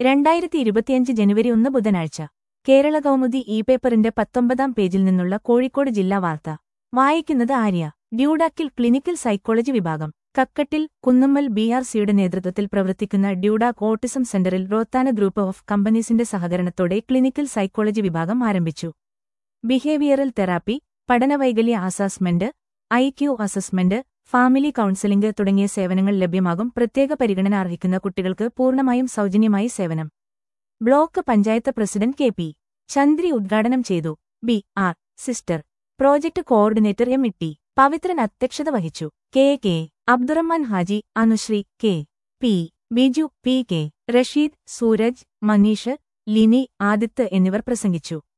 രണ്ടായിരത്തി ഇരുപത്തിയഞ്ച് ജനുവരി ഒന്ന് ബുധനാഴ്ച കേരള കൗമുദി ഇ പേപ്പറിന്റെ പത്തൊമ്പതാം പേജിൽ നിന്നുള്ള കോഴിക്കോട് ജില്ലാ വാർത്ത വായിക്കുന്നത് ആര്യ ഡ്യൂഡാക്കിൽ ക്ലിനിക്കൽ സൈക്കോളജി വിഭാഗം കക്കട്ടിൽ കുന്നുമ്മൽ ബി ആർ സിയുടെ നേതൃത്വത്തിൽ പ്രവർത്തിക്കുന്ന ഡ്യൂഡാക് ഓട്ടിസം സെന്ററിൽ റോത്താന ഗ്രൂപ്പ് ഓഫ് കമ്പനീസിന്റെ സഹകരണത്തോടെ ക്ലിനിക്കൽ സൈക്കോളജി വിഭാഗം ആരംഭിച്ചു ബിഹേവിയറൽ തെറാപ്പി പഠനവൈകല്യ assessment I Q assessment family counselling തുടങ്ങിയ സേവനങ്ങൾ ലഭ്യമാകും പ്രത്യേക പരിഗണന അർഹിക്കുന്ന കുട്ടികൾക്ക് പൂർണ്ണമായും സൗജന്യമായി സേവനം block panchayat president K P Chandri ഉദ്ഘാടനം ചെയ്തു B R sister project coordinator M Itty Pavithran അധ്യക്ഷത വഹിച്ചു K K Abdurahman Haji Anusree K P Biju P K Rasheed Sooraj Maneesh Lini Aadith എന്നിവർ പ്രസംഗിച്ചു